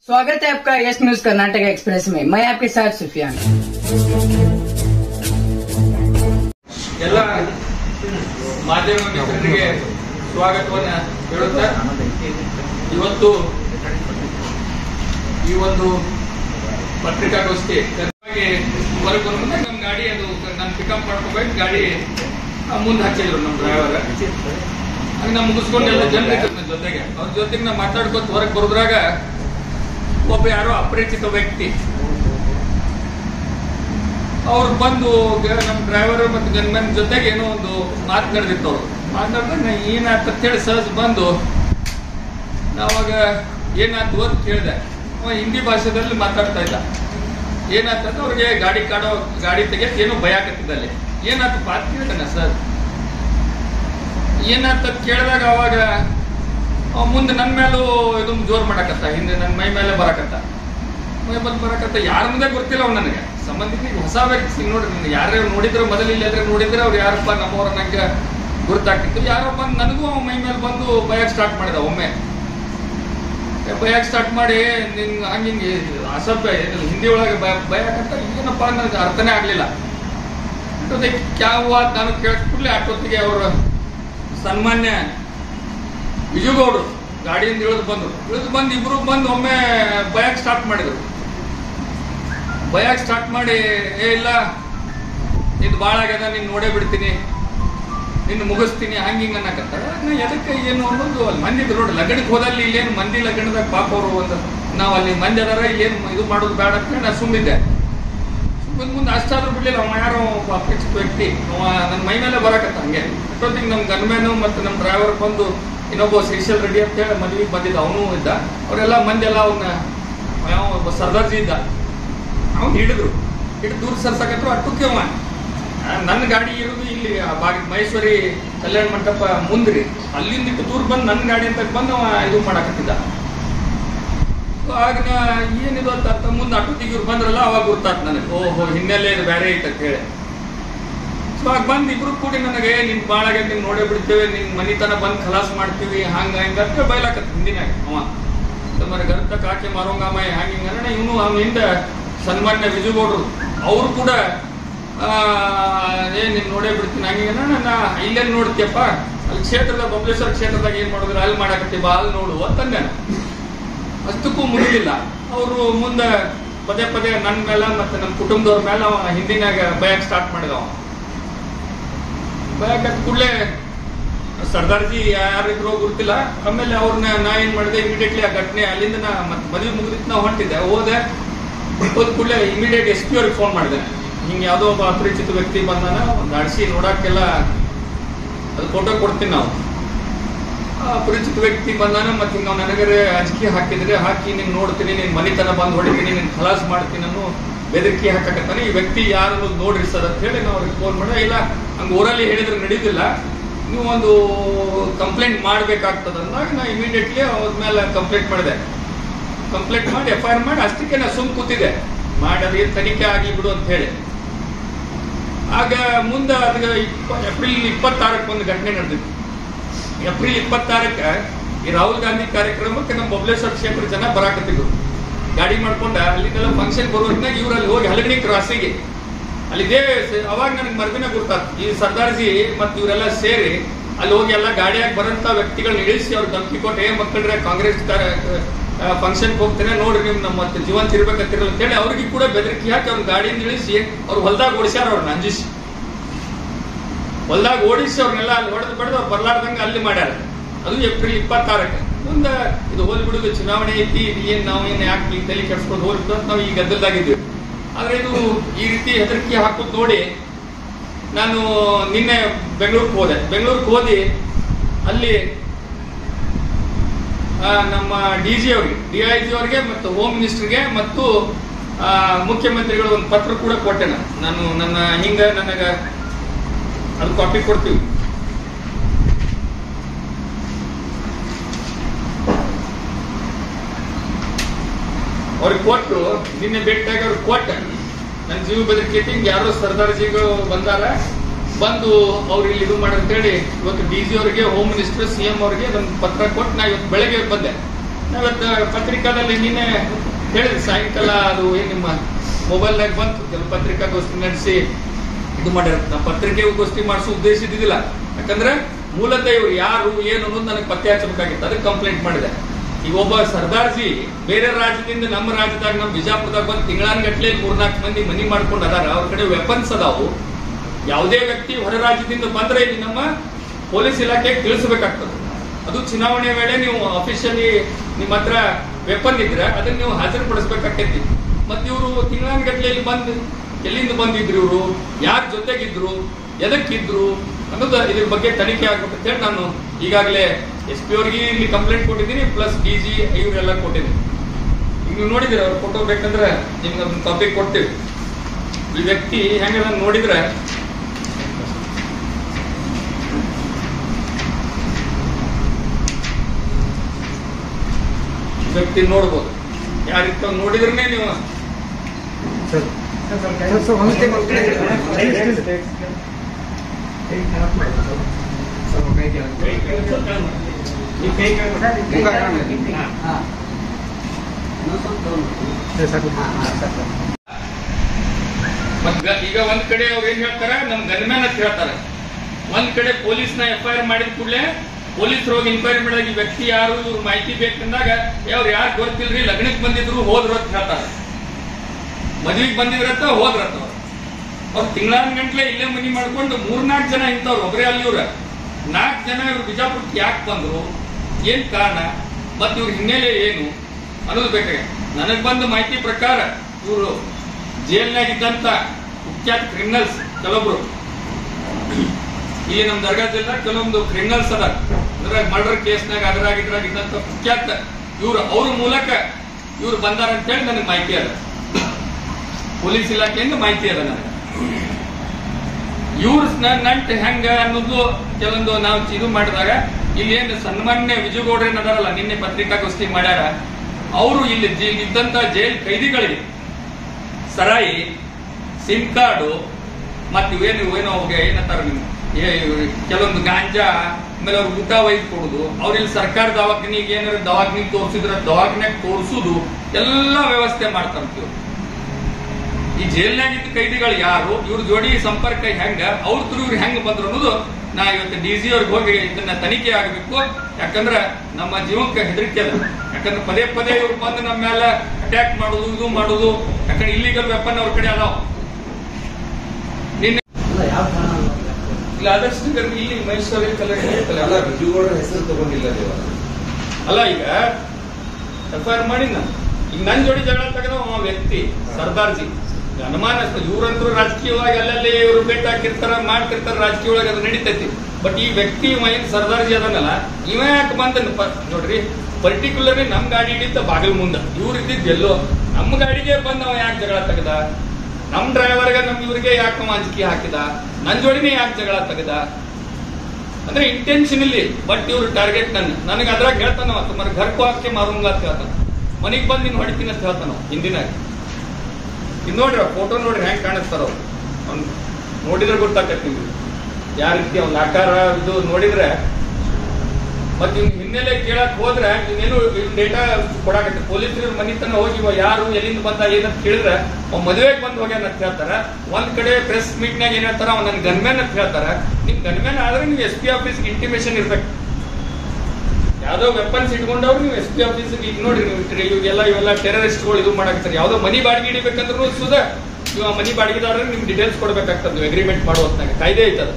स्वागत है आपका यस न्यूज कर्नाटक एक्सप्रेस में मैं आपके साथ सुफियान ಎಲ್ಲ ಮಾಧ್ಯಮ ಮಿತ್ರರಿಗೆ ಸ್ವಾಗತವನ್ನ ಹೇಳುತ್ತಾ ಇವತ್ತು ಈ ಒಂದು ಪತ್ರಿಕಾಗೋಷ್ಠಿ ಕರ್ನಾಟಕಕ್ಕೆ ಹೊರಗೆ ಬಂದ ಮುಂದೆ ನಮ್ಮ ಗಾಡಿ ಅದು ನಾನು ಪಿಕಪ್ ಮಾಡ್ಕೋಬೇಕು ಗಾಡಿ ಮುಂದೆ ಹಚ್ಚಿದ್ರು ನಮ್ಮ ಡ್ರೈವರ್ ಹಾಗೆ ನಾವು ಮುಗಿಸ್ಕೊಂಡು ಎಲ್ಲ ಜನರು ಇದ್ರು ನನ್ನ ಜೊತೆಗೆ ಅವ್ರ ಜೊತೆಗೆ ನಾವು ಮಾತಾಡ್ಕೊತ ಹೊರಗೆ ಬರೋದ್ರಾಗ ಒಬ್ಬ ಯಾರೋ ಅಪರಿಚಿತ ವ್ಯಕ್ತಿ ಅವ್ರು ಬಂದು ಗ- ನಮ್ಮ ಡ್ರೈವರ್ ಮತ್ತು ಗನ್ಮನ್ ಜೊತೆಗೆ ಏನೋ ಒಂದು ಮಾತನಾಡಿದಿತ್ತು ಅವರು ಮಾತನಾಡಿದ್ರೆ ಏನಾಯ್ತು ಅಂತ ಹೇಳಿ ಸಹಜ ಬಂದು ನಾವಾಗ ಏನಾಯ್ತು ಅಂತ ಕೇಳಿದೆ ಅವ ಹಿಂದಿ ಭಾಷೆದಲ್ಲಿ ಮಾತಾಡ್ತಾ ಇದ್ದ ಏನಾಯ್ತಂತ ಅವ್ರಿಗೆ ಗಾಡಿ ಕಾಡೋ ಗಾಡಿ ತೆಗಿಯಕ್ಕೆ ಏನೋ ಭಯ ಆಗತ್ತಿದ್ದ ಅಲ್ಲಿ ಏನಾಯ್ತು ಪಾತ್ ಕೇಳ್ತಾನೆ ಸರ್ ಏನಾಯ್ತು ಅಂತ ಕೇಳಿದಾಗ ಅವಾಗ ಅವ ಮುಂದೆ ನನ್ನ ಮೇಲೂ ಇದೊಂದು ಜೋರ್ ಮಾಡಕತ್ತ ಹಿಂದೆ ನನ್ನ ಮೈ ಮೇಲೆ ಬರಕತ್ತ ಮೈ ಮೇಲೆ ಬರಕತ್ತ ಯಾರ ಮುಂದೆ ಗೊತ್ತಿಲ್ಲ ಅವ್ನು ನನಗೆ ಸಂಬಂಧಿಕರಿಗೆ ಹೊಸ ವ್ಯಕ್ತಿ ನೋಡ್ರಿ ನನಗೆ ಯಾರ್ಯಾರು ನೋಡಿದ್ರು ಮೊದಲು ಇಲ್ಲದ್ರೆ ನೋಡಿದ್ರೆ ಅವ್ರು ಯಾರಪ್ಪ ನಮ್ಮವ್ರ ನಂಗೆ ಗುರುತಾಗ್ತಿತ್ತು ಯಾರೋ ಬಂದು ನನಗೂ ಅವ್ನ ಮೈ ಮೇಲೆ ಬಂದು ಭಯಕ್ಕೆ ಸ್ಟಾರ್ಟ್ ಮಾಡಿದ ಒಮ್ಮೆ ಭಯಕ್ಕೆ ಸ್ಟಾರ್ಟ್ ಮಾಡಿ ನಿನ್ ಹಂಗಿಂಗೆ ಅಸಭ್ಯ ಏನಿಲ್ಲ, ಹಿಂದಿ ಒಳಗೆ ಭಯ ಭಯಕಂತ ಏನಪ್ಪ ನನಗೆ ಅರ್ಥನೇ ಆಗ್ಲಿಲ್ಲ ಮತ್ತೆ ಕ್ಯಾವ ನಾನು ಕೇಳಿದ ಕೂಡಲೇ ಅಷ್ಟೊತ್ತಿಗೆ ಅವರು ಸನ್ಮಾನ್ಯ ವಿಜುಗೌಡರು ಗಾಡಿಯಿಂದ ಇಳಿದು ಬಂದ್ರು ಇಳಿದು ಬಂದು ಇಬ್ರು ಬಂದು ಒಮ್ಮೆ ಭಯಕ್ಕೆ ಸ್ಟಾರ್ಟ್ ಮಾಡಿದ್ರು ಭಯಕ್ಕೆ ಸ್ಟಾರ್ಟ್ ಮಾಡಿ ಏ ಇಲ್ಲ ಇದು ಭಾಳ ಆಗ್ಯದ ನೀನು ನೋಡೇ ಬಿಡ್ತೀನಿ ನಿನ್ನ ಮುಗಿಸ್ತೀನಿ ಹಂಗೆ ಹಿಂಗೆ ಅನ್ನಕತ್ತಾರ ನಾ ಎದಕ್ಕೆ ಏನು ಅನ್ನೋದು ಅಲ್ಲಿ ಮಂದಿ ಇದ್ರು ನೋಡಿ ಲಗ್ನಕ್ಕೆ ಹೋದಲ್ಲಿ ಇಲ್ಲೇನು ಮಂದಿ ಲಗ್ನದಾಗ ಪಾಪ ಅವರು ಒಂದು ನಾವು ಅಲ್ಲಿ ಮಂದಿ ಅದಾರ ಇಲ್ಲೇನು ಇದು ಮಾಡೋದು ಬೇಡ ಅಂತ ಹೇಳಿ ನಾ ಸುಮ್ಮಿದ್ದೆ ಸುಮ್ಮನೆ ಮುಂದೆ ಅಷ್ಟಾದ್ರೂ ಬಿಡ್ಲಿಲ್ಲ ಅವ ಯಾರೋ ಒಬ್ಬ ಅಪರಿಚಿತ ವ್ಯಕ್ತಿ ಅವ ನನ್ನ ಮೈ ಮೇಲೆ ಬರಕತ್ತ ಹಂಗೆ ಅಷ್ಟೊತ್ತಿಗೆ ನಮ್ಮ ಗನ್ಮ್ಯಾನು ಮತ್ತು ನಮ್ಮ ಡ್ರೈವರ್ ಬಂದು ಇನ್ನೊಬ್ಬ ಶ್ರೀಶೈಲ್ ರೆಡ್ಡಿ ಅಂತ ಹೇಳಿ ಮದುವೆಗೆ ಬಂದಿದ್ದ ಅವನು ಇದ್ದ ಅವರೆಲ್ಲ ಮಂದಿ ಎಲ್ಲ ಅವನ್ನ ಯಾವ ಒಬ್ಬ ಸರ್ದಾರ್ಜಿ ಇದ್ದ ಅವ್ನು ಹಿಡಿದ್ರು ಹಿಡಿದು ದೂರ ಸರ್ಸಕತ್ರು ಅಟ್ಟಕ್ಕೆ ಅವ ಆ, ನನ್ನ ಗಾಡಿ ಇರೋದು ಇಲ್ಲಿ ಆ ಬಾಗಿ ಮಹೇಶ್ವರಿ ಕಲ್ಯಾಣ ಮಂಟಪ ಮುಂದ್ರಿ ಅಲ್ಲಿಂದ ಇಟ್ಟು ದೂರ ಬಂದು ನನ್ನ ಗಾಡಿ ಅಂತ ಬಂದು ಅವ ಇದು ಮಾಡಕತ್ತಿದ್ದ So ಆಗ ನಾ ಏನಿದು ಅಂತ ಅರ್ಥ ಮುಂದೆ ಅಟ್ಟೊತ್ತಿಗೆ ಇವ್ರು ಬಂದ್ರಲ್ಲ ಅವಾಗ ಗೊತ್ತಾತ್ ನನಗೆ ಓಹೋ ಹಿನ್ನೆಲೆ ಇದು ಬೇರೆ ಐತೆ ಅಂತ ಹೇಳಿ ಸೊ ಆಗ ಬಂದು ಇಬ್ರು ಕೂಡಿ ನನಗೆ ನಿನ್ ಬಾಳಾಗ ನಿನ್ ನೋಡೇ ಬಿಡ್ತೇವೆ ನಿನ್ ಮನಿತನ ಬಂದ್ ಖಲಾಸ್ ಮಾಡ್ತೀವಿ ಹಂಗ ಹಿಂಗ ಅಂತ ಬೈಲಾಕತ್ತ ಹಿಂದಿನಾಗ ಅವ ತಮ್ಮರ ಗರ್ತ ಕಾಕೆ ಮಾರೋಂಗಾಮ ಹಂಗ ಹಿಂಗ ಅಂದ್ರೆ ಇವನು ಅವ್ನ ಹಿಂದೆ ಸನ್ಮಾನ್ಯ ವಿಜುಗೌಡರು ಅವ್ರು ಕೂಡ ಆ, ಏ ನಿನ್ ನೋಡೇ ಬಿಡ್ತೀನಿ ಹಂಗ ಹಿಂಗ ಅಂದ್ರೆ ನಾ ಇಲ್ಲೇನ್ ನೋಡ್ತೀಯಪ್ಪ ಅಲ್ಲಿ ಕ್ಷೇತ್ರದ ಬಬಲೇಶ್ವರ ಕ್ಷೇತ್ರದಾಗ ಏನ್ ಮಾಡಿದ್ರು ಅಲ್ಲಿ ಮಾಡಕತ್ತಿ ಬಾ ಅಲ್ಲಿ ನೋಡು ಅಂತಂದೆ ನಾನು. ಅಷ್ಟಕ್ಕೂ ಮುಗಿಲಿಲ್ಲ ಅವರು ಮುಂದೆ ಪದೇ ಪದೇ ನನ್ನ ಮೇಲೆ ಮತ್ತೆ ನಮ್ಮ ಕುಟುಂಬದವ್ರ ಮೇಲೆ ಅವ ಹಿಂದಿನಾಗ ಭಯಕ್ಕೆ ಸ್ಟಾರ್ಟ್ ಮಾಡಿದ ಅವ ಭಯಕ್ಕೆ ಕೂಡಲೇ ಸರ್ದಾರ್ಜಿ ಯಾರಿದ್ರು ಗೊತ್ತಿಲ್ಲ ಆಮೇಲೆ ಅವ್ರನ್ನ ನಾ ಏನ್ ಮಾಡಿದೆ ಇಮಿಡಿಯೇಟ್ಲಿ ಆ ಘಟನೆ ಅಲ್ಲಿಂದ ನಾ ಮತ್ತೆ ಮದುವೆ ಮುಗಿದಿತ್ತು ನಾವು ಹೊಂಟಿದ್ದೆ ಹೋದೆ ಹೋದ ಕೂಡಲೇ ಇಮಿಡಿಯೇಟ್ ಎಸ್ ಪಿ ಅವ್ರಿಗೆ ಫೋನ್ ಮಾಡಿದೆ ಹಿಂಗೆ ಯಾವುದೋ ಒಬ್ಬ ಅಪರಿಚಿತ ವ್ಯಕ್ತಿ ಬಂದಾನ ಒಂದು ಅಡಿಸಿ ನೋಡಕ್ಕೆಲ್ಲ ಅದು ಫೋಟೋ ಕೊಡ್ತೀನಿ ನಾವು ಆ ಅಪರಿಚಿತ ವ್ಯಕ್ತಿ ಬಂದಾನ ಮತ್ತೆ ಹಿಂಗ ನನಗರೆ ಅಂಜಿಕೆ ಹಾಕಿದ್ರೆ ಹಾಕಿ ನೀನ್ ನೋಡ್ತೀನಿ ನಿನ್ ಮನಿತನ ಬಂದು ಹೊಡಿತೀನಿ ನಿನ್ ಖಲಾಸ್ ಮಾಡ್ತೀನಿ ಅನ್ನೋ ಬೆದರಿಕೆ ಹಾಕಕತ್ತಾನೆ ಈ ವ್ಯಕ್ತಿ ಯಾರು ಅನ್ನೋದು ನೋಡ್ರಿ ಸರ್ ಅಂತ ಹೇಳಿ ನಾವು ಅವ್ರಿಗೆ ಫೋನ್ ಮಾಡಿದೆ ಇಲ್ಲ ಹಂಗ ಊರಲ್ಲಿ ಹೇಳಿದ್ರೆ ನಡೀತಿಲ್ಲ ನೀವು ಒಂದು ಕಂಪ್ಲೇಂಟ್ ಮಾಡ್ಬೇಕಾಗ್ತದ ಅಂದಾಗ ನಾ ಇಮಿಡಿಯೇಟ್ಲಿ ಅವ್ರ ಮೇಲೆ ಕಂಪ್ಲೇಂಟ್ ಮಾಡಿದೆ ಕಂಪ್ಲೇಂಟ್ ಮಾಡಿ ಎಫ್ ಐ ಆರ್ ಮಾಡಿ ಅಷ್ಟಕ್ಕೆ ನಾ ಸುಮ್ ಕೂತಿದ್ದೆ ಮಾಡಿ ಅದೇನು ತನಿಖೆ ಆಗಲಿ ಬಿಡು ಅಂತ ಹೇಳಿ ಆಗ ಮುಂದೆ ಅದಕ್ಕೆ ಇಪ್ಪ ಏಪ್ರಿಲ್ ಇಪ್ಪತ್ತಾರಕ್ಕೆ ಒಂದು ಘಟನೆ ನಡೆದಿತ್ತು ಏಪ್ರಿಲ್ ಇಪ್ಪತ್ತಾರಕ್ಕೆ ಈ ರಾಹುಲ್ ಗಾಂಧಿ ಕಾರ್ಯಕ್ರಮಕ್ಕೆ ನಮ್ಮ ಬಬಲೇಶ್ವರ ಕ್ಷೇತ್ರ ಜನ ಬರಾಕತ್ತಿದ್ರು ಗಾಡಿ ಮಾಡ್ಕೊಂಡ ಅಲ್ಲಿಂದೆಲ್ಲ ಫಂಕ್ಷನ್ ಬರುವಾಗ ಇವ್ರು ಅಲ್ಲಿ ಹೋಗಿ ಹಲಗಣಿ ಕ್ರಾಸಿಗೆ ಅಲ್ಲಿ ಇದೇ ಸ- ಅವಾಗ ನನಗೆ ಮರ್ದಿನ ಗುರ್ತಾತ್ ಈ ಸರ್ದಾರ್ಜಿ ಮತ್ತು ಇವರೆಲ್ಲ ಸೇರಿ ಅಲ್ಲಿ ಹೋಗಿ ಎಲ್ಲ ಗಾಡಿಯಾಗಿ ಬರಂತ ವ್ಯಕ್ತಿಗಳನ್ನ ಇಳಿಸಿ ಅವ್ರು ಧಮಕಿ ಕೊಟ್ಟು ಏ ಮಕ್ಕಳ್ರೆ ಕಾಂಗ್ರೆಸ್ ಫಂಕ್ಷನ್ ಹೋಗ್ತೇನೆ ನೋಡ್ರಿ ನೀವು ನಮ್ಮ ಮತ್ತೆ ಜೀವಂತ ಇರ್ಬೇಕಂತಿರಲ್ಲ ಅಂತೇಳಿ ಅವ್ರಿಗೆ ಕೂಡ ಬೆದರಿಕೆ ಹಾಕಿ ಅವ್ರ ಗಾಡಿಯಿಂದ ಇಳಿಸಿ ಅವ್ರು ಹೊಲ್ದಾಗ ಓಡಿಸ್ಯಾರ ಅವ್ರನ್ನ ಅಂಜಿಸಿ ಹೊಲ್ದಾಗ ಓಡಿಸಿ ಅವ್ರನ್ನೆಲ್ಲ ಅಲ್ಲಿ ಹೊಡೆದು ಬಡ್ದು ಅವ್ರು ಬರ್ಲಾರ್ದಂಗೆ ಅಲ್ಲಿ ಮಾಡ್ಯಾರ ಅದು ಏಪ್ರಿಲ್ ಇಪ್ಪತ್ತಾರಕ್ಕೆ ಮುಂದೆ ಇದು ಹೋಲ್ ಬಿಡುದು ಚುನಾವಣೆ ಐತಿ ಇದು ಏನ್ ನಾವು ಏನ್ ಯಾಕೆ ಈ ತಲೆ ಕೆಡ್ಸ್ಕೊಂಡು ಹೋಗ್ಬಿಟ್ಟು ಅಂತ ನಾವು ಈ ಗದ್ದಲ್ದಾಗಿದ್ವಿ ಆದ್ರೆ ಇದು ಈ ರೀತಿ ಹೆದರಿಕೆ ಹಾಕೋದು ನೋಡಿ ನಾನು ನಿನ್ನೆ ಬೆಂಗಳೂರಿಗೆ ಹೋದೆ ಬೆಂಗಳೂರಿಗೆ ಹೋದಿ ಅಲ್ಲಿ ಆ, ನಮ್ಮ ಡಿ ಜಿ ಅವರಿಗೆ ಡಿ ಐ ಜಿ ಅವರಿಗೆ ಮತ್ತು ಹೋಮ್ ಮಿನಿಸ್ಟರ್ಗೆ ಮತ್ತು ಆ, ಮುಖ್ಯಮಂತ್ರಿಗಳು ಒಂದು ಪತ್ರ ಕೂಡ ಕೊಟ್ಟೆ ನಾನು. ನಾನು ನನ್ನ ಹಿಂಗ ನನಗ ಅದು ಕಾಪಿ ಕೊಡ್ತೀವಿ ಅವ್ರಿಗೆ ಕೊಟ್ಟು ನಿನ್ನೆ ಭೇಟಿಯಾಗಿ ಅವ್ರಿಗೆ ಕೊಟ್ಟೆ ನನ್ನ ಜೀವ ಬೆದರಿಕೆ ಐತಿ ಹಿಂಗ್ ಯಾರೋ ಸರ್ದಾರ್ಜಿಗಳು ಬಂದಾರ ಬಂದು ಅವ್ರು ಇಲ್ಲಿ ಇದು ಮಾಡಿ ಅಂತೇಳಿ ಇವತ್ತು ಡಿ ಜಿ ಅವರಿಗೆ ಹೋಮ್ ಮಿನಿಸ್ಟರ್ ಸಿ ಎಂ ಅವರಿಗೆ ಒಂದು ಪತ್ರ ಕೊಟ್ಟು ನಾ ಇವತ್ತು ಬೆಳಗ್ಗೆ ಬಂದೆ ನಾವತ್ತು ಪತ್ರಿಕಾದಲ್ಲಿ ನಿನ್ನೆ ಹೇಳಿದ್ರಿ ಸಾಯಂಕಾಲ ಅದು ಏನ್ ನಿಮ್ಮ ಮೊಬೈಲ್ನಾಗ ಬಂತು ಕೆಲವು ಪತ್ರಿಕಾಗೋಷ್ಠಿ ನಡೆಸಿ ಇದು ಮಾಡ್ಯಾರ ನಾವು ಪತ್ರಿಕೆಗೋಷ್ಠಿ ಮಾಡಿಸೋ ಉದ್ದೇಶ ಇದ್ದಿದ್ದಿಲ್ಲ ಯಾಕಂದ್ರೆ ಮೂಲತಃ ಇವ್ರು ಯಾರು ಏನು ಅನ್ನೋದು ನನಗೆ ಪತ್ತೆ ಹಚ್ಚಬೇಕಾಗಿತ್ತು ಅದಕ್ಕೆ ಕಂಪ್ಲೇಂಟ್ ಮಾಡಿದೆ ಈಗ ಒಬ್ಬ ಸರ್ದಾರ್ಜಿ ಬೇರೆ ರಾಜ್ಯದಿಂದ ನಮ್ಮ ರಾಜ್ಯದಾಗ ನಮ್ಮ ಬಿಜಾಪುರದಾಗ ಬಂದು ತಿಂಗಳಾನ್ಗಟ್ಲೆ ಮೂರ್ನಾಲ್ಕು ಮಂದಿ ಮನಿ ಮಾಡ್ಕೊಂಡು ಅದಾರ ಅವ್ರ ಕಡೆ ವೆಪನ್ಸ್ ಅದಾವು ಯಾವುದೇ ವ್ಯಕ್ತಿ ಹೊರ ರಾಜ್ಯದಿಂದ ಬಂದ್ರೆ ಇಲ್ಲಿ ನಮ್ಮ ಪೊಲೀಸ್ ಇಲಾಖೆಗೆ ತಿಳಿಸಬೇಕಾಗ್ತದೆ ಅದು ಚುನಾವಣೆ ವೇಳೆ ನೀವು ಅಫಿಷಿಯಲಿ ನಿಮ್ಮ ಹತ್ರ ವೆಪನ್ ಇದ್ರೆ ಅದನ್ನ ನೀವು ಹಾಜರುಪಡಿಸ್ಬೇಕಾಕೈತಿ ಮತ್ತೆ ಇವರು ತಿಂಗಳಾನ್ಗಟ್ಲೆ ಇಲ್ಲಿ ಬಂದು ಎಲ್ಲಿಂದ ಬಂದಿದ್ರು ಇವರು ಯಾರ ಜೊತೆಗಿದ್ರು ಎದಕ್ಕಿದ್ರು ಅನ್ನೋದು ಇದ್ರ ಬಗ್ಗೆ ತನಿಖೆ ಆಗ್ಬೇಕು ಅಂತ ಹೇಳಿ ನಾನು ಈಗಾಗಲೇ ಎಸ್ ಪಿ ಅವ್ರಿಗೆ ಇಲ್ಲಿ ಕಂಪ್ಲೇಂಟ್ ಕೊಟ್ಟಿದ್ದೀನಿ ಪ್ಲಸ್ ಡಿ ಜಿ ಇವರೆಲ್ಲ ಕೊಟ್ಟಿದ್ದೀನಿ ಈಗ ನೀವು ನೋಡಿದಿರ ಅವ್ರ ಫೋಟೋ ಬೇಕಂದ್ರೆ ನಿಮ್ಗೆ ಅದನ್ನ ಕಾಪಿ ಕೊಡ್ತೀವಿ ಈ ವ್ಯಕ್ತಿ ಹೆಂಗ ನೋಡಿದ್ರೆ ಈ ವ್ಯಕ್ತಿ ನೋಡ್ಬೋದು ಯಾರಿತ್ತ ನೋಡಿದ್ರೆ ನೀವು ಮತ್ ಗ- ಈಗ ಒಂದ್ ಕಡೆ ಅವ್ರು ಏನ್ ಹೇಳ್ತಾರ ನಮ್ ಗನ್ಮ್ಯಾನ್ ಅಂತ ಹೇಳ್ತಾರೆ ಒಂದ್ ಕಡೆ ಪೊಲೀಸ್ ನ ಎಫ್ ಐ ಆರ್ ಮಾಡಿದ ಕೂಡಲೇ ಪೊಲೀಸರು ಹೋಗಿ ಇನ್ಕ್ವೈರಿ ಮಾಡಿದಾಗ ಈ ವ್ಯಕ್ತಿ ಯಾರು ಇವ್ರ ಮಾಹಿತಿ ಬೇಕಂದಾಗ ಅವ್ರು ಯಾರು ಗೊತ್ತಿಲ್ರಿ ಲಗ್ನಕ್ಕೆ ಬಂದಿದ್ರು ಹೋದ್ರು ಅಂತ ಹೇಳ್ತಾರೆ ಮದ್ವಿಗೆ ಬಂದಿದ್ರತ್ತ ಹೋದ್ರತ್ತ ಅವ್ರು ಅವ್ರು ತಿಂಗಳಾನ್ ಗಂಟ್ಲೆ ಇಲ್ಲೇ ಮನಿ ಮಾಡ್ಕೊಂಡು ಮೂರ್ನಾಲ್ಕು ಜನ ಇಂಥವ್ರು ಒಬ್ಬರೇ ಅಲ್ಲಿ ಇವ್ರ ನಾಲ್ಕು ಜನ ಇವ್ರು ಬಿಜಾಪುರಕ್ಕೆ ಯಾಕೆ ಬಂದ್ರು ಏನ್ ಕಾರಣ ಮತ್ತೆ ಇವ್ರ ಹಿನ್ನೆಲೆ ಏನು ಅನ್ನೋದು ಬೇಕಾಗಿದೆ ನನಗೆ ಬಂದ ಮಾಹಿತಿ ಪ್ರಕಾರ ಇವರು ಜೈಲ್ನಾಗ ಇದ್ದಂತ ಕುಖ್ಯಾತ ಕ್ರಿಮಿನಲ್ಸ್ ಕೆಲವೊಬ್ರು ಇಲ್ಲಿ ನಮ್ಮ ದರ್ಗಾ ಜಿಲ್ಲಾಗ ಕೆಲವೊಂದು ಕ್ರಿಮಿನಲ್ಸ್ ಅದ ಅದ್ರಾಗ ಮರ್ಡರ್ ಕೇಸ್ನಾಗ ಅದ್ರಾಗ ಇದ್ರಾಗ ಇದ್ದಂತ ಕುಖ್ಯಾತ ಇವ್ರು ಅವ್ರ ಮೂಲಕ ಇವ್ರು ಬಂದಾರ ಅಂತ ಹೇಳಿ ನನಗೆ ಮಾಹಿತಿ ಅದ ಪೊಲೀಸ್ ಇಲಾಖೆಯಿಂದ ಮಾಹಿತಿ ಅದ ನನಗೆ ಇವ್ರ ನಂಟ್ ಹೆಂಗ ಅನ್ನೋದು ಕೆಲವೊಂದು ನಾವು ಇದು ಮಾಡಿದಾಗ ಇಲ್ಲಿ ಏನು ಸನ್ಮಾನ್ಯ ವಿಜಯಗೌಡ್ರ ಏನದಾರಲ್ಲ ನಿನ್ನೆ ಪತ್ರಿಕಾಗೋಷ್ಠಿ ಮಾಡ್ಯಾರ ಅವರು ಇಲ್ಲಿ ಜಿ- ಇದ್ದಂತ ಜೈಲ್ ಕೈದಿಗಳಿಗೆ ಸರಾಯಿ ಸಿಮ್ ಕಾರ್ಡು ಮತ್ತೆ ಇವೇನು ಇವೇನೋ ಅವ್ರಿಗೆ ಏನಂತಾರ ನೀವು ಏ- ಇವ್ರು ಕೆಲವೊಂದು ಗಾಂಜಾ ಆಮೇಲೆ ಅವ್ರು ಊಟ ಒಯ್ದು ಕೊಡುದು ಅವ್ರು ಇಲ್ಲಿ ಸರ್ಕಾರ ದವಾಖಾನಿಗೆ ಏನಾರ ದವಾಖಾನಿಗೆ ತೋರಿಸಿದ್ರೆ ದವಾಖಾನ್ಯಾಗ ತೋರಿಸುದು ಎಲ್ಲ ವ್ಯವಸ್ಥೆ ಮಾಡ್ತಾರಂತೀವಿ ಈ ಜೈಲ್ನಾಗಿದ್ದ ಕೈದಿಗಳು ಯಾರು ಇವ್ರ ಜೋಡಿ ಸಂಪರ್ಕ ಹೆಂಗ ಅವ್ರ ತ್ರೂ ಇವ್ರು ಹೆಂಗ್ ಬಂದ್ರು ಅನ್ನೋದು ನಾ ಇವತ್ತು ಡಿ ಸಿ ಅವ್ರಿಗೆ ಹೋಗಿ ಇದನ್ನ ತನಿಖೆ ಆಗಬೇಕು ಯಾಕಂದ್ರ ನಮ್ಮ ಜೀವಕ್ಕೆ ಹೆದರಿಕೆ ಅದ ಯಾಕಂದ್ರೆ ಪದೇ ಪದೇ ಇವ್ರು ಬಂದು ನಮ್ಮ ಮೇಲೆ ಅಟ್ಯಾಕ್ ಮಾಡುದು ಇದು ಮಾಡುದು ಯಾಕಂದ್ರೆ ಇಲ್ಲಿಗಲ್ ವೆಪನ್ ಅವ್ರ ಕಡೆ ಅದಾವ ನಿನ್ನೆ ಇಲ್ಲ ಆದರ್ಶ ನಗರ ಇಲ್ಲಿ ಮೈಸೂರಲ್ಲಿ ಕಲರ್ ಅಲ್ಲ ಬಿಜುಗೌಡರ ಹೆಸರು ತಗೊಂಡಿಲ್ಲ ದೇವ ಅಲ್ಲ ಈಗ ಎಫ್ ಐ ಆರ್ ಮಾಡಿ ನಾನು ಈಗ ನನ್ ಜೋಡಿ ಜಗಳ ತೆಗೆದ ಅವ ವ್ಯಕ್ತಿ ಸರ್ದಾರ್ಜಿ ಈಗ ಅನುಮಾನ ಅಷ್ಟೇ ಇವ್ರಂತೂ ರಾಜಕೀಯವಾಗಿ ಅಲ್ಲಲ್ಲಿ ಇವರು ಭೇಟಿ ಹಾಕಿರ್ತಾರ ಮಾಡ್ತಿರ್ತಾರ ರಾಜಕೀಯವಾಗಿ ಅದು ನಡೀತೈತಿ ಬಟ್ ಈ ವ್ಯಕ್ತಿ ಇವ ಏನ್ ಸರ್ದಾರ್ಜಿ ಅದನ್ನಲ್ಲ ಇವ ಯಾಕೆ ಬಂದ ನೋಡ್ರಿ ಪರ್ಟಿಕ್ಯುಲರ್ಲಿ ನಮ್ ಗಾಡಿ ಹಿಡಿತ ಬಾಗಿಲ್ ಮುಂದ ಇವ್ರು ಇದ್ದಿದ್ ಎಲ್ಲೋ ನಮ್ಮ ಗಾಡಿಗೆ ಬಂದ್ ಅವ ಯಾಕೆ ಜಗಳ ತೆಗೆದ ನಮ್ ಡ್ರೈವರ್ಗೆ ನಮ್ ಇವ್ರಿಗೆ ಯಾಕೆ ಅವ ಅಂಜಿಕೆ ಹಾಕಿದ ನನ್ ಜೋಡಿನೇ ಯಾಕೆ ಜಗಳ ತೆಗೆದ ಅಂದ್ರೆ ಇಂಟೆನ್ಷನಲಿ ಬಟ್ ಇವ್ರು ಟಾರ್ಗೆಟ್ ನನ್ನ ನನಗೆ ಅದ್ರಾಗ ಹೇಳ್ತಾನ ತುಮಾರ ಘರ್ಕು ಹಾಕಿ ಮಾರುಂಗ ಅಂತ ಹೇಳ್ತಾನ ಮನಿಗ್ ಬಂದು ನೀನ್ ಹೊಡಿತೀನಿ ಅಂತ ಹೇಳ್ತಾನ ಹಿಂದಿನ ಇದು ನೋಡ್ರಿ ಫೋಟೋ ನೋಡ್ರಿ ಹೆಂಗ್ ಕಾಣಿಸ್ತಾರ ಅವ್ರು ಅವ್ನ್ ನೋಡಿದ್ರೆ ಗೊತ್ತಾಕತ್ ನಿಮ್ಗೆ ಯಾವ ರೀತಿ ಅವ್ನ ಆಕಾರ ಇದು ನೋಡಿದ್ರೆ ಮತ್ತೆ ಇವ್ನ ಹಿನ್ನೆಲೆ ಕೇಳಕ್ ಹೋದ್ರೆ ಇನ್ನೇನು ಡೇಟಾ ಕೊಡಾಕತ್ತೆ ಪೊಲೀಸರು ಮನಿ ತನ ಹೋಗಿ ಇವ ಯಾರು ಎಲ್ಲಿಂದ ಬಂದ ಏನಂತ ಕೇಳಿದ್ರೆ ಅವ್ ಮದುವೆಗೆ ಬಂದು ಹೋಗ್ಯಾನ ಅಂತ ಹೇಳ್ತಾರ ಒಂದ್ ಕಡೆ ಪ್ರೆಸ್ ಮೀಟ್ನಾಗ ಏನ್ ಹೇಳ್ತಾರ ಅವ್ ನನ್ ಗನ್ಮ್ಯಾನ್ ಅಂತ ಹೇಳ್ತಾರ ನಿಮ್ ಗನ್ಮ್ಯಾನ್ ಆದ್ರೆ ನೀವು ಎಸ್ ಪಿ ಆಫೀಸ್ಗೆ ಇಂಟಿಮೇಷನ್ ಇರ್ಬೇಕು ಯಾವ್ದೋ ವೆಪನ್ಸ್ ಇಟ್ಕೊಂಡವ್ರು ನೀವು ಎಸ್ ಪಿ ಆಫೀಸ್ಗೆ ಈಗ ನೋಡ್ರಿ ನೀವು ಇವೆಲ್ಲ ಇವೆಲ್ಲ ಟೆರರಿಸ್ಟ್ಗಳು ಇದು ಮಾಡಾಕತ್ತಾರೆ ಯಾವ್ದೋ ಮನಿ ಬಾಡಿಗೆ ಹಿಡಿಬೇಕಂದ್ರೂ ಸುದ ಇವ ಮನಿ ಬಾಡಿಗೆದಾರ ನಿಮ್ಗೆ ಡೀಟೇಲ್ಸ್ ಕೊಡ್ಬೇಕಾಗ್ತದೆ ನೀವು ಅಗ್ರಿಮೆಂಟ್ ಮಾಡೋ ಹೊತ್ನಾಗ ಕಾಯ್ದೆ ಐತದ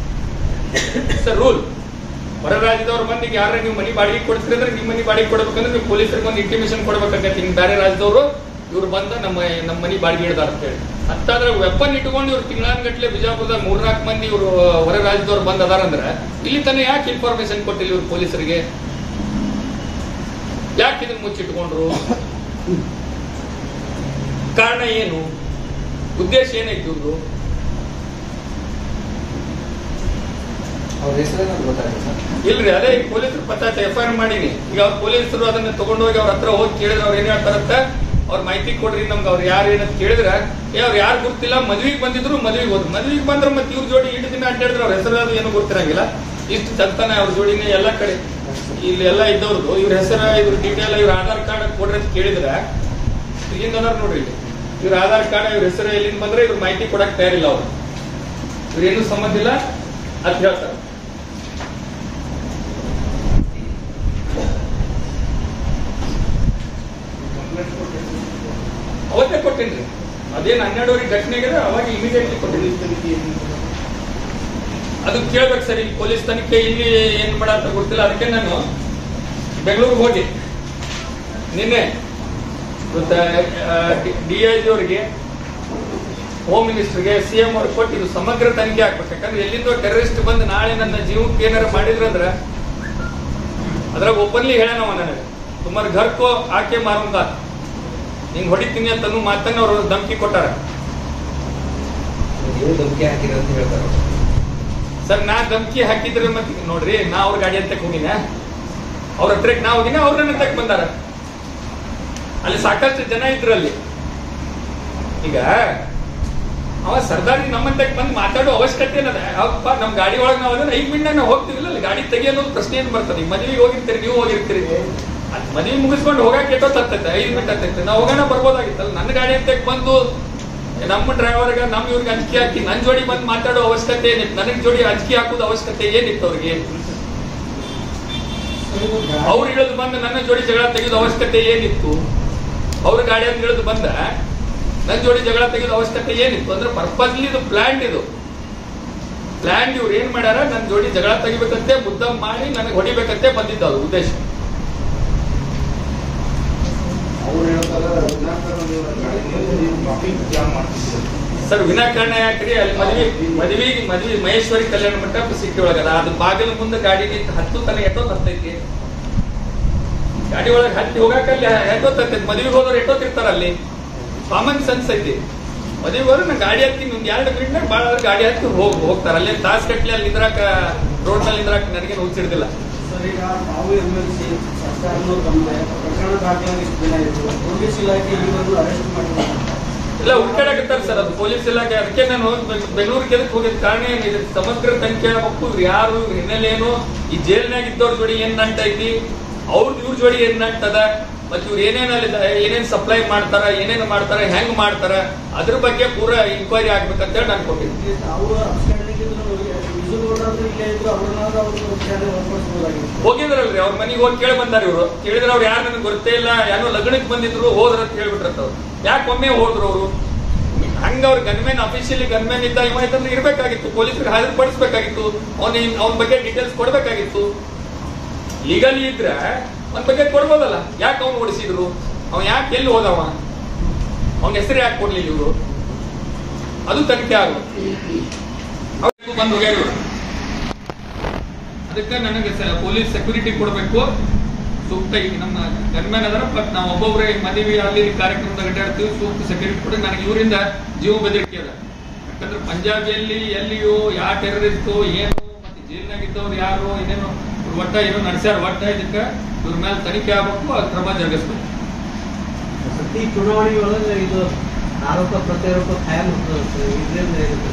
ಸರ್ ರೂಲ್ ಹೊರ ರಾಜ್ಯದವ್ರು ಬಂದು ಈಗ ಯಾರ ನೀವು ಮನಿ ಬಾಡಿಗೆ ಕೊಡ್ತೀರಿ ಅಂದ್ರೆ ನಿಮ್ಮ ಮನಿ ಬಾಡಿಗೆ ಕೊಡ್ಬೇಕಂದ್ರೆ ನೀವು ಪೊಲೀಸರಿಗೆ ಒಂದು ಇಂಟಿಮೇಷನ್ ಕೊಡ್ಬೇಕಾಗತ್ತೆ ಹಿಂಗ್ ಬೇರೆ ರಾಜ್ಯದವರು ಇವ್ರು ಬಂದ ನಮ್ಮ ನಮ್ಮ ಮನಿ ಬಾಡಿಗೆ ಹಿಡ್ದಾರ ಅಂತ ಹೇಳಿ ಅಂತಾದ್ರೆ ವೆಪನ್ ಇಟ್ಕೊಂಡು ಇವ್ರು ತಿಂಗಳಾನ್ಗಟ್ಲೆ ಬಿಜಾಪುರದಾಗ ಮೂರ್ನಾಲ್ಕು ಮಂದಿ ಇವರು ಹೊರ ರಾಜ್ಯದವ್ರು ಬಂದ್ ಅದಾರಂದ್ರೆ ಇಲ್ಲಿ ತನ ಯಾಕೆ ಇನ್ಫಾರ್ಮೇಶನ್ ಕೊಟ್ಟಿಲ್ಲ ಇವ್ರು ಪೊಲೀಸರಿಗೆ ಯಾಕೆ ಇದನ್ನ ಮುಚ್ಚಿಟ್ಕೊಂಡ್ರು ಕಾರಣ ಏನು ಉದ್ದೇಶ ಏನೈತಿ ಇವ್ರು ಅವ್ರ ಹೆಸರು ಗೊತ್ತಾಗಲ್ಲ ಸರ್ ಇಲ್ರಿ ಅದೇ ಈಗ ಪೊಲೀಸರು ಪತ್ತಾಟ ಎಫ್ ಐ ಆರ್ ಮಾಡೀನಿ ಈಗ ಅವ್ರ ಪೊಲೀಸರು ಅದನ್ನ ತಗೊಂಡೋಗಿ ಅವ್ರ ಹತ್ರ ಹೋಗಿ ಕೇಳಿದ್ರೆ ಅವ್ರು ಏನ್ ಹೇಳ್ತಾರಂತ ಅವ್ರ ಮಾಹಿತಿ ಕೊಡ್ರಿ ನಮ್ಗೆ ಅವ್ರು ಯಾರು ಏನಂತ ಕೇಳಿದ್ರೆ ಏ ಅವ್ರು ಯಾರು ಗೊತ್ತಿಲ್ಲ ಮದ್ವಿಗೆ ಬಂದಿದ್ರು ಮದ್ವಿಗೆ ಹೋದ್ರು ಮದ್ವಿಗೆ ಬಂದ್ರೆ ಮತ್ತೆ ಇವ್ರ ಜೋಡಿ ಇಟ್ಟು ದಿನ ಅಡ್ಡಾಡಿದ್ರೆ ಅವ್ರ ಹೆಸರು ಅದು ಏನು ಗೊತ್ತಿರಂಗಿಲ್ಲ ಇಷ್ಟು ಚಲ್ತಾನೆ ಅವ್ರ ಜೋಡಿನೇ ಎಲ್ಲ ಕಡೆ ಇಲ್ಲಿ ಎಲ್ಲ ಇದ್ದವ್ರದ್ದು ಇವ್ರ ಹೆಸರ ಇವ್ರ ಡೀಟೇಲ್ ಇವ್ರ ಆಧಾರ್ ಕಾರ್ಡ್ ಕೊಡ್ರಿ ಅಂತ ಕೇಳಿದ್ರೆ ಇಲ್ಲಿಂದ ಅದಾರ ನೋಡ್ರಿ ಇಲ್ಲಿ ಇವ್ರ ಆಧಾರ್ ಕಾರ್ಡ್ ಇವ್ರ ಹೆಸರು ಎಲ್ಲಿಂದ ಬಂದ್ರೆ ಇವ್ರ ಮಾಹಿತಿ ಕೊಡಕ್ ತಯಾರಿಲ್ಲ ಅವ್ರು ಇವ್ರ ಏನು ಸಂಬಂಧ ಇಲ್ಲ ಅಂತ ಹೇಳ್ತಾರೆ ಅವತ್ತೇ ಕೊಟ್ಟೇನ್ರಿ ಅದೇನ್ ಹನ್ನೆರಡುವರೆಗೆ ಘಟನೆ ಆಗಿದೆ ಅವಾಗ ಇಮಿಡಿಯೇಟ್ಲಿ ಕೊಟ್ಟಿದ್ದೀನಿ ಅದು ಕೇಳ್ಬೇಕು ಸರ್ ಇಲ್ಲಿ ಪೊಲೀಸ್ ತನಿಖೆ ಇಲ್ಲಿ ಏನ್ ಮಾಡತ್ತ ಗೊತ್ತಿಲ್ಲ ಅದಕ್ಕೆ ನಾನು ಬೆಂಗಳೂರಿಗೆ ಹೋಗಿ ನಿನ್ನೆ ಡಿ ಐ ಜಿ ಅವರಿಗೆ ಹೋಮ್ ಮಿನಿಸ್ಟರ್ಗೆ ಸಿ ಎಂ ಅವ್ರಿಗೆ ಕೊಟ್ಟು ಇದು ಸಮಗ್ರ ತನಿಖೆ ಆಗ್ಬೇಕು ಯಾಕಂದ್ರೆ ಎಲ್ಲಿಂದೋ ಟೆರರಿಸ್ಟ್ ಬಂದು ನಾಳೆ ನನ್ನ ಜೀವಕ್ಕೆ ಏನಾರ ಮಾಡಿದ್ರಂದ್ರ ಅದ್ರಾಗ ಓಪನ್ಲಿ ಹೇಳೋಣವ ನನಗೆ ತುಮಾರ ಘರ್ಕೋ ಆಕೆ ಮಾರುಂಗ ಹಿಂಗ್ ಹೊಡಿತೀನಿ ಅಂತ ಅನ್ನೋ ಮಾತನ್ನ ಅವರು ಧಮಕಿ ಕೊಟ್ಟಾರ ನೀವು ಧಮಕಿ ಹಾಕಿರ ಅಂತ ಹೇಳ್ತಾರೆ ಅವ್ರು. ಸರ್ ನಾ ಧಮಕಿ ಹಾಕಿದ್ರೆ ಮತ್ತೆ ನೋಡ್ರಿ ನಾ ಅವ್ರ ಗಾಡಿ ಅಂತಕ್ ಹೋಗಿನ ಅವ್ರ ಹತ್ರಕ್ಕೆ ನಾ ಹೋಗಿನ ಅವ್ರ ನನ್ನ ಹತ್ರಕ್ ಬಂದಾರ ಅಲ್ಲಿ ಸಾಕಷ್ಟು ಜನ ಇದ್ರು ಅಲ್ಲಿ ಈಗ ಅವ ಸರ್ದಾರಿ ನಮ್ಮಂತಕ್ ಬಂದು ಮಾತಾಡೋ ಅವಶ್ಯಕತೆ ಏನದ ಯಾವಪ್ಪ ನಮ್ ಗಾಡಿ ಒಳಗೆ ನಾವು ಅದನ್ನ ಐದು ಮಿನಿಟ್ ನಾವು ಹೋಗ್ತೀವಿಲ್ಲ ಅಲ್ಲಿ ಗಾಡಿ ತೆಗಿ ಅನ್ನೋದು ಪ್ರಶ್ನೆ ಏನು ಬರ್ತದೆ ಈಗ ಮದುವೆಗೆ ಹೋಗಿರ್ತೀರಿ ನೀವು ಹೋಗಿರ್ತೀರಿ ಅದ್ ಮದುವೆ ಮುಗಿಸ್ಕೊಂಡು ಹೋಗಕ್ಕೆ ಎಷ್ಟೋ ತರ್ತೈತೆ ಐದು ಮಿನಿಟ್ ಆಗ್ತೈತೆ ನಾವು ಹೋಗೋಣ ಬರ್ಬೋದಾಗಿತ್ತಲ್ಲ ನನ್ನ ಗಾಡಿ ಅಂತಕ್ ಬಂದು ನಮ್ಮ ಡ್ರೈವರ್ಗೆ ನಮ್ ಇವ್ರಿಗೆ ಅಂಜಿಕೆ ಹಾಕಿ ನನ್ ಜೋಡಿ ಬಂದು ಮಾತಾಡೋ ಅವಶ್ಯಕತೆ ಏನಿತ್ತು ನನಗ್ ಜೋಡಿ ಅಂಜಿಕೆ ಹಾಕೋದು ಅವಶ್ಯಕತೆ ಏನಿತ್ತು ಅವ್ರಿಗೆ ಅವ್ರು ಇಳಿದು ಬಂದು ನನ್ನ ಜೋಡಿ ಜಗಳ ತೆಗೆದು ಅವಶ್ಯಕತೆ ಏನಿತ್ತು ಅವ್ರ ಗಾಡಿ ಅಂತ ಇಳಿದು ಬಂದ ನನ್ನ ಜೋಡಿ ಜಗಳ ತೆಗೆದು ಅವಶ್ಯಕತೆ ಏನಿತ್ತು ಅಂದ್ರೆ ಪರ್ಪಸ್ಲಿ ಇದು ಪ್ಲಾನ್ ಇದು ಪ್ಲಾನ್ ಇವ್ರು ಏನ್ ಮಾಡ್ಯಾರ ನನ್ನ ಜೋಡಿ ಜಗಳ ತೆಗಿಬೇಕಂತೆ ಮುದ್ದ ಮಾಡಿ ನನಗೆ ಹೊಡಿಬೇಕಂತೆ ಬಂದಿದ್ದ ಅದು ಉದ್ದೇಶ ಅವ್ರು ಹೇಳ್ತಾರೆ ವಿನಾಕಾರಣ ನೀವು ನನ್ನ ಗಾಡಿ ಮೇಲೆ ಟ್ರಾಫಿಕ್ ಜಾಮ್ ಮಾಡ್ತಿದ್ದೀರಿ ಸರ್ ವಿನಾಕಾರಣ ಯಾಕ್ರಿ ಅಲ್ಲಿ ಮದ್ವಿ ಮದ್ವಿ ಮದ್ವಿ ಮಹೇಶ್ವರಿ ಕಲ್ಯಾಣ ಮಂಟಪ ಸಿಟಿ ಒಳಗದ ಅದು ಬಾಗಿಲ ಮುಂದೆ ಗಾಡಿ ನಿಂತು ಹತ್ತು ತನ ಎಷ್ಟೋ ತರ್ತೈತಿ ಗಾಡಿ ಒಳಗೆ ಹತ್ತಿ ಹೋಗಾಕ ಅಲ್ಲಿ ಎಷ್ಟೋ ತರ್ತೈತಿ ಮದ್ವಿಗೆ ಹೋದವ್ರು ಎಷ್ಟೋ ತಿರ್ತಾರ ಅಲ್ಲಿ ಕಾಮನ್ ಸೆನ್ಸ್ ಐತಿ ಮದ್ವಿಗೆ ಹೋದ್ರೆ ನಾ ಗಾಡಿ ಹತ್ತಿ ಒಂದ್ ಎರಡು ಮಿನಿಟ್ನಾಗ ಭಾಳ ಗಾಡಿ ಹತ್ತಿ ಹೋಗ್ ಹೋಗ್ತಾರ ಅಲ್ಲಿ ತಾಸ್ ಗಟ್ಲೆ ಅಲ್ಲಿ ನಿಂದ್ರಾಕ ರೋಡ್ ನಲ್ಲಿ ನಿಂದ್ರಾಕ ನನಗೆ ಹುಚ್ಚಿಡ್ದಿಲ್ಲ ಸರ್ ಈಗ ತಾವು ಎಂ ಎಲ್ ಸಿ ಸರ್ಕಾರದವರು ತಮ್ಮ ಪ್ರಕರಣ ದಾಖಲಾಗಿ ಇಷ್ಟು ದಿನ ಇತ್ತು ಪೊಲೀಸ್ ಇಲಾಖೆ ಈವರೆಗೂ ಅರೆಸ್ಟ್ ಮಾಡಿಲ್ಲ ಇಲ್ಲ ಹುಡ್ಕಾಡಕತ್ತಾರ ಸರ್ ಅದು ಪೊಲೀಸ್ ಇಲಾಖೆ ಅದಕ್ಕೆ ನಾನು ಬೆ- ಬೆಂಗಳೂರಿಗೆ ಎದಕ್ಕೆ ಹೋಗಿದ್ ಕಾರಣ ಏನಿದೆ ಸಮಗ್ರ ತನಿಖೆ ಆಗ್ಬೇಕು ಇವ್ರು ಯಾರು ಇವ್ರ ಹಿನ್ನೆಲೆ ಏನು ಈ ಜೈಲ್ನಾಗ ಇದ್ದವ್ರ ಜೋಡಿ ಏನ್ ನಂಟ ಐತಿ ಅವ್ರದ್ದು ಇವ್ರ ಜೋಡಿ ಏನ್ ನಂಟದ ಮತ್ತೆ ಇವ್ರು ಏನೇನ್ ಅಲ್ಲಿ ಏನೇನ್ ಸಪ್ಲೈ ಮಾಡ್ತಾರ ಏನೇನ್ ಮಾಡ್ತಾರ ಹೆಂಗ್ ಮಾಡ್ತಾರ ಅದ್ರ ಬಗ್ಗೆ ಪೂರ ಇನ್ಕ್ವೈರಿ ಆಗ್ಬೇಕಂತ ಹೇಳಿ ನಾನು ಕೊಟ್ಟಿದ್ದೆ ತಾವು ಅಬ್ಸ್ಕ್ಯಾಂಡಿಂಗಿದ್ರು ವಿಜುಗೌಡರಾದ್ರು ಇಲ್ಲೇ ಇದ್ರು ಅವ್ರನ್ನಾದ್ರೂ ಅವ್ರನ್ನ ವಿಚಾರಣೆ ಒಳಪಡಿಸ್ಬೋದಾಗಿತ್ತು ಹೋಗಿದ್ರಲ್ರಿ ಅವ್ರ ಮನೆಗೆ ಹೋಗಿ ಕೇಳಿ ಬಂದಾರ ಇವರು ಕೇಳಿದ್ರೆ ಅವ್ರು ಯಾರು ನನಗೆ ಗೊತ್ತೇ ಇಲ್ಲ ಯಾರೋ ಲಗ್ನಕ್ಕೆ ಬಂದಿದ್ರು ಹೋದ್ರ ಅಂತ ಹೇಳ್ಬಿಟ್ರತ್ತ ಅವ್ರು ಯಾಕೆ ಒಮ್ಮೆ ಹೋದ್ರು ಅವರು ಹಂಗ ಅವ್ರ ಗನ್ಮೆನ್ ಅಫಿಷಿಯಲಿ ಗನ್ಮೆನ್ ಇದ್ದ ಇವ ಇತ್ತಂದ್ರೆ ಇರ್ಬೇಕಾಗಿತ್ತು ಪೊಲೀಸರಿಗೆ ಹಾಜರುಪಡಿಸ್ಬೇಕಾಗಿತ್ತು ಅವನ ಅವನ ಬಗ್ಗೆ ಡೀಟೇಲ್ಸ್ ಕೊಡ್ಬೇಕಾಗಿತ್ತು ಲೀಗಲಿ ಇದ್ರೆ ಅವನ ಬಗ್ಗೆ ಕೊಡ್ಬೋದಲ್ಲ ಯಾಕೆ ಅವ್ನು ಓಡಿಸಿದ್ರು ಅವ ಯಾಕೆ ಎಲ್ಲಿ ಹೋದವ ಅವನ ಹೆಸರು ಯಾಕೆ ಕೊಡ್ಲಿಲ್ಲ ಇವರು ಅದು ತನಿಖೆ ಆಗುತ್ತೆ ಅವ್ರು ಬಂದು ಹೋಗ್ಯಾರ ಇವ್ರು. ಅದಕ್ಕೆ ನನಗೆ ಸ- ಪೊಲೀಸ್ ಸೆಕ್ಯೂರಿಟಿ ಕೊಡಬೇಕು ಸೂಕ್ತ ಈಗ ನಮ್ಮ ಗನ್ಮ್ಯಾನ್ ಅದರ ಬಟ್ ನಾವು ಒಬ್ಬೊಬ್ಬರೇ ಮದುವೆ ಅಲ್ಲಿ ಇಲ್ಲಿ ಕಾರ್ಯಕ್ರಮದಾಗ ಅಡ್ಡಾಡ್ತೀವಿ ಸೂಕ್ತ ಸೆಕ್ಯೂರಿಟಿ ಕೊಡಿ ನನಗೆ ಇವರಿಂದ ಜೀವ ಬೆದರಿಕೆ ಅದ ಯಾಕಂದ್ರೆ ಪಂಜಾಬಿಯಲ್ಲಿ ಎಲ್ಲಿಯೋ ಯಾವ ಟೆರರಿಸ್ಟು ಏನು ಮತ್ತೆ ಜೈಲ್ನಾಗ ಇದ್ದವ್ರು ಯಾರು ಏನೇನು ಇವ್ರು ಒಟ್ಟ ಏನೋ ನಡೆಸ್ಯಾರ ಒಟ್ಟ ಇದಕ್ಕೆ ಇವ್ರ ಮೇಲೆ ತನಿಖೆ ಆಗ್ಬೇಕು ಅದು ಕ್ರಮ ಜರುಗಿಸ್ಬೇಕು ಸತಿ ಚುನಾವಣೆ ಒಳಗೆ ಇದು ಆರೋಪ ಪ್ರತ್ಯಾರೋಪ ಖಾಯಂ ಇರ್ತದೆ ಸರ್ ಇದರಿಂದ ಇರುತ್ತೆ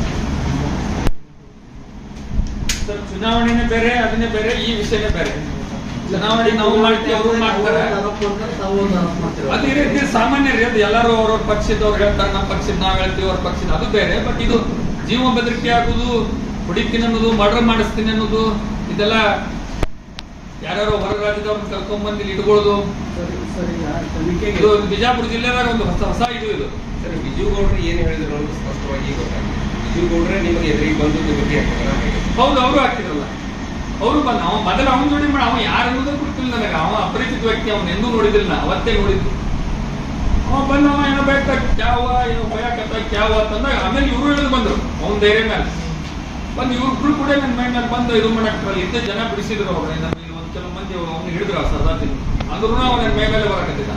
ಸರ್ ಚುನಾವಣೆನೇ ಬೇರೆ ಅದನ್ನೇ ಬೇರೆ ಈ ವಿಷಯನೇ ಬೇರೆ ಚುನಾವಣೆ ನಾವು ಮಾಡ್ತೀವಿ ಅವರು ಮಾಡ್ತಾರೆ ಆರೋಪ ಮಾಡ್ತಾರೆ ತಾವು ಒಂದು ಆರೋಪ ಮಾಡ್ತೀರ ಅದು ಈ ರೀತಿ ಸಾಮಾನ್ಯ ರೀ ಅದು ಎಲ್ಲರೂ ಅವ್ರವ್ರ ಪಕ್ಷದವ್ರು ಹೇಳ್ತಾರೆ ನಮ್ಮ ಪಕ್ಷದ ನಾವ್ ಹೇಳ್ತೀವಿ ಅವ್ರ ಪಕ್ಷದ ಅದು ಬೇರೆ ಬಟ್ ಇದು ಜೀವ ಬೆದರಿಕೆ ಆಗುದು ಹೊಡಿತೀನಿ ಅನ್ನೋದು ಮರ್ಡರ್ ಮಾಡಿಸ್ತೀನಿ ಅನ್ನೋದು ಇದೆಲ್ಲ ಯಾರ್ಯಾರೋ ಹೊರ ರಾಜ್ಯದವ್ರನ್ನ ಕರ್ಕೊಂಡ್ಬಂದು ಇಲ್ಲಿ ಇಟ್ಕೊಳ್ಳೋದು ಸರಿ ಸರಿ ಈಗ ತನಿಖೆಗೆ ಇದು ಬಿಜಾಪುರ ಜಿಲ್ಲೆದಾಗ ಒಂದು ಹೊಸ ಹೊಸ ಇದು ಇದು ಸರ್ ವಿಜುಗೌಡ್ರು ಏನು ಹೇಳಿದ್ರು ಅನ್ನೋದು ಸ್ಪಷ್ಟವಾಗಿ ಗೊತ್ತಾಗಿದೆ ವಿಜುಗೌಡ್ರೆ ನಿಮಗೆ ಎದುರಿಗೆ ಬಂದು ನಿಮಗೆ ಹೌದು ಅವರು ಹಾಕಿದ್ರಲ್ಲ ಅವರು ಬಂದ ಅವ ಮೊದಲು ಅವನ ಜೋಡಿ ಮಾಡಿ ಅವ ಯಾರು ಅನ್ನೋದು ಗೊತ್ತಿಲ್ಲ ನನಗೆ ಅವ ಅಪರಿಚಿತ ವ್ಯಕ್ತಿ ಅವನ ಎಂದೂ ನೋಡಿದಿಲ್ಲ ನಾ ಅವತ್ತೇ ನೋಡಿದ್ದು ಅವ ಬಂದ ಅವ ಏನೋ ಬೇಕ ಕ್ಯಾವ ಏನೋ ಭಯಕತ್ತ ಕ್ಯಾವ ಅಂತಂದಾಗ ಆಮೇಲೆ ಇವರು ಇಳಿದು ಬಂದ್ರು ಅವನ ಧೈರ್ಯ ಮೇಲೆ ಬಂದು ಇವ್ರಿಬ್ರು ಕೂಡ ನನ್ನ ಮೈ ಮೇಲೆ ಬಂದು ಇದು ಮಾಡಕ್ಕೆ ಇದ್ದ ಜನ ಬಿಡಿಸಿದ್ರು ಅವ್ರ ನಮ್ಮ ಇಲ್ಲಿ ಒಂದು ಕೆಲವು ಮಂದಿ ಅವ್ನು ಹಿಡಿದ್ರು ಆ ಸರ್ದಾರ್ತಿ ಅಂದ್ರೂ ಅವನ ಮೈ ಮೇಲೆ ಬರಕತ್ತಿದ್ದ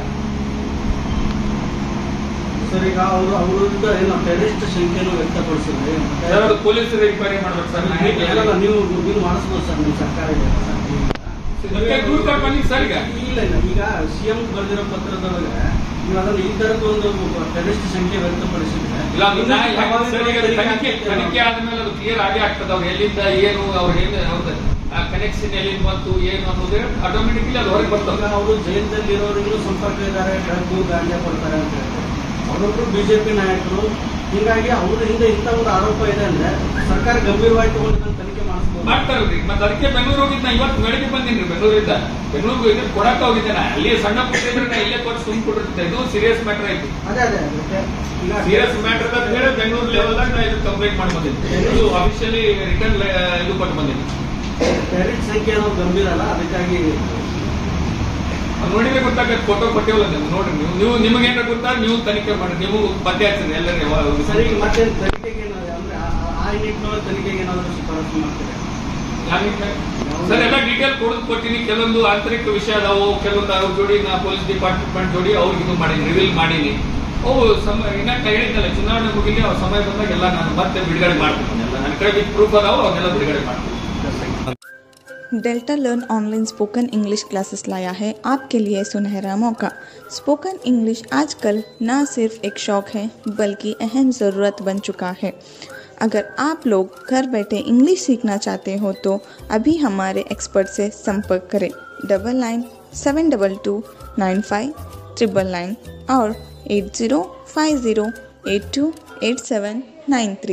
ಸರ್ ಈಗ ಅವರು ಅವ್ರ ವಿರುದ್ಧ ಏನು ಟೆರರಿಸ್ಟ್ ಸಂಖ್ಯೆನೂ ವ್ಯಕ್ತಪಡಿಸಿದ್ರೆ ಸರ್ ಅದು ಪೊಲೀಸರು ಎಂಕ್ವೈರಿ ಮಾಡ್ಬೇಕು ಸರ್ ನಾನು ಹೇಗೆ ಎಲ್ಲ ನೀವು ನೀವು ಮಾಡಿಸ್ಬೋದು ಸರ್ ನಿಮ್ಮ ಸರ್ಕಾರ ಇದೆ ಅದಕ್ಕೆ ದೂರ ಕರ್ಕೊಂಡು ಬನ್ನಿ ಸರ್ ಈಗ ಇಲ್ಲ ಇಲ್ಲ ಈಗ ಸಿಎಂ ಬರೆದಿರೋ ಪತ್ರದೊಳಗೆ ನೀವು ಅದನ್ನು ಈ ತರದ ಒಂದು ಟೆರರಿಸ್ಟ್ ಸಂಖ್ಯೆ ವ್ಯಕ್ತಪಡಿಸಿದ್ರೆ ಇಲ್ಲ ಅದು ನಾ ಯಾಕೆ ಸರ್ ಈಗ ಅದು ತನಿಖೆ ತನಿಖೆ ಆದ್ಮೇಲೆ ಅದು ಕ್ಲಿಯರ್ ಆಗೇ ಆಗ್ತದೆ ಅವ್ರು ಎಲ್ಲಿಂದ ಏನು ಅವ್ರು ಏನು ಅವ್ರದ್ದು ಆ ಕನೆಕ್ಷನ್ ಎಲ್ಲಿ ಬಂತು ಏನು ಅನ್ನೋದು ಆಟೋಮೆಟಿಕ್ಲಿ ಅದು ಹೊರಗೆ ಈಗ ಬರ್ತದೆ ಅವರು ಜೈಲದಲ್ಲಿ ಇರೋರಿಗೂ ಸಂಪರ್ಕ ಇದ್ದಾರೆ ಡ್ರಗ್ ಗಾಂಜಾ ಕೊಡ್ತಾರೆ ಅಂತ ಹೇಳ್ತಾರೆ ಅವರೊಬ್ರು ಬಿಜೆಪಿ ನಾಯಕರು ಹೀಗಾಗಿ ಅವ್ರ ಹಿಂದೆ ಇಂಥ ಒಂದು ಆರೋಪ ಇದೆ ಅಂದ್ರೆ ಸರ್ಕಾರ ಗಂಭೀರವಾಗಿ ತಗೊಂಡು ಇದನ್ನ ತನಿಖೆ ಮಾಡಿಸ್ಬೋದು ಮಾಡ್ತಾರಲ್ರಿ ಮತ್ತೆ ಅದಕ್ಕೆ ಬೆಂಗಳೂರು ಹೋಗಿದ್ದ ನಾ ಇವತ್ತು ಬೆಳಗ್ಗೆ ಬಂದಿನಿ ಬೆಂಗಳೂರಿಂದ ಬೆಂಗಳೂರಿಗೆ ಹೋಗಿದ್ದು ಕೊಡಕ್ಕೆ ಹೋಗಿದ್ದೆ ನಾ ಅಲ್ಲಿ ಸಣ್ಣ ಪುಟ್ಟ ಇದ್ರೆ ನಾ ಇಲ್ಲೇ ಕೊಟ್ಟು ಸುಮ್ ಕೊಟ್ಟಿರ್ತಿದ್ದೆ ಇದು ಸೀರಿಯಸ್ ಮ್ಯಾಟರ್ ಆಯ್ತು ಅದೇ ಅದೇ ಅದಕ್ಕೆ ಈಗ ಸೀರಿಯಸ್ ಮ್ಯಾಟರ್ ಅಂತ ಹೇಳಿ ಬೆಂಗಳೂರು ಲೆವೆಲ್ದಾಗ ನಾ ಇದು ಕಂಪ್ಲೇಂಟ್ ಮಾಡಿ ಬಂದಿದ್ದೆ ಇದು ಅಫಿಷಿಯಲಿ ರಿಟರ್ನ್ ಇದು ಕೊಟ್ಟು ಬಂದಿದ್ದೆ ಕ್ಯಾರೆಟ್ ಸಂಖ್ಯೆ ಅನ್ನೋದು ಗಂಭೀರ ಅಲ್ಲ ಅದಕ್ಕಾಗಿ ಅದ್ ನೋಡಿದ್ರೆ ಗೊತ್ತಾಗತ್ತೆ ಫೋಟೋ ಕೊಟ್ಟೇವಲ್ಲ ನೀವು ನೋಡ್ರಿ ನೀವು ನೀವು ನಿಮಗೆ ಏನಾರ ಗೊತ್ತಾ ನೀವು ತನಿಖೆ ಮಾಡಿ ನೀವು ಪತ್ತೆ ಹಚ್ಚಿರಿ ಎಲ್ಲರೂ ಸರಿ ಈಗ ಮತ್ತೆ ತನಿಖೆಗೆ ಏನಾದ್ರು ಅಂದ್ರೆ ಆ- ಆ- ಆ ನಿಟ್ಟಿನೊಳಗೆ ತನಿಖೆಗೆ ಏನಾದ್ರು ಶಿಫಾರಸು ಮಾಡ್ತಾರೆ ಸರ್ ಎಲ್ಲ ಡೀಟೇಲ್ ಕೊಡೋದು ಕೊಟ್ಟಿನಿ ಕೆಲವೊಂದು ಆಂತರಿಕ ವಿಷಯ ಅದಾವು ಕೆಲವೊಂದು ಅವ್ರ ಜೋಡಿ ನಾ ಪೊಲೀಸ್ ಡಿಪಾರ್ಟ್ಮೆಂಟ್ ಜೋಡಿ ಅವ್ರಿಗೆ ಇದು ಮಾಡೀನಿ ರಿವೀಲ್ ಮಾಡೀನಿ ಅವು ಸಮ ಇನ್ನ ಹೇಳಿದ್ನಲ್ಲ ಚುನಾವಣೆ ಮುಗಿಲಿ ಅವ್ರ ಸಮಯ ಬಂದಾಗ ಎಲ್ಲ ನಾನು ಮತ್ತೆ ಬಿಡುಗಡೆ ಮಾಡ್ತೀನಿ ಎಲ್ಲ ನನ್ನ ಕಡೆ ಪ್ರೂಫ್ ಅದಾವು ಅವನ್ನೆಲ್ಲ ಬಿಡುಗಡೆ ಮಾಡ್ತೀನಿ Delta learn online spoken English classes लाया है आपके लिए सुनहरा मौका स्पोकन इंग्लिश आजकल न सिर्फ एक शौक है बल्कि अहम ज़रूरत बन चुका है अगर आप लोग घर बैठे इंग्लिश सीखना चाहते हो तो अभी हमारे एक्सपर्ट से संपर्क करें double nine seven double two nine five triple nine और eight zero five zero eight two eight seven nine three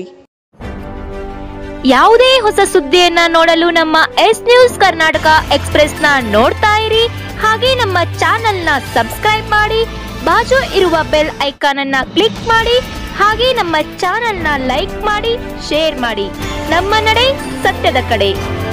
ಯಾವುದೇ ಹೊಸ ಸುದ್ದಿಯನ್ನ ನೋಡಲು ನಮ್ಮ ಎಸ್ ನ್ಯೂಸ್ ಕರ್ನಾಟಕ ಎಕ್ಸ್ಪ್ರೆಸ್ನ ನೋಡ್ತಾ ಇರಿ ಹಾಗೆ ನಮ್ಮ ಚಾನೆಲ್ನ ಸಬ್ಸ್ಕ್ರೈಬ್ ಮಾಡಿ ಬಾಜು ಇರುವ ಬೆಲ್ ಐಕಾನ್ ಅನ್ನ ಕ್ಲಿಕ್ ಮಾಡಿ ಹಾಗೆ ನಮ್ಮ ಚಾನೆಲ್ನ ಲೈಕ್ ಮಾಡಿ ಶೇರ್ ಮಾಡಿ ನಮ್ಮ ನಡೆ ಸತ್ಯದ ಕಡೆ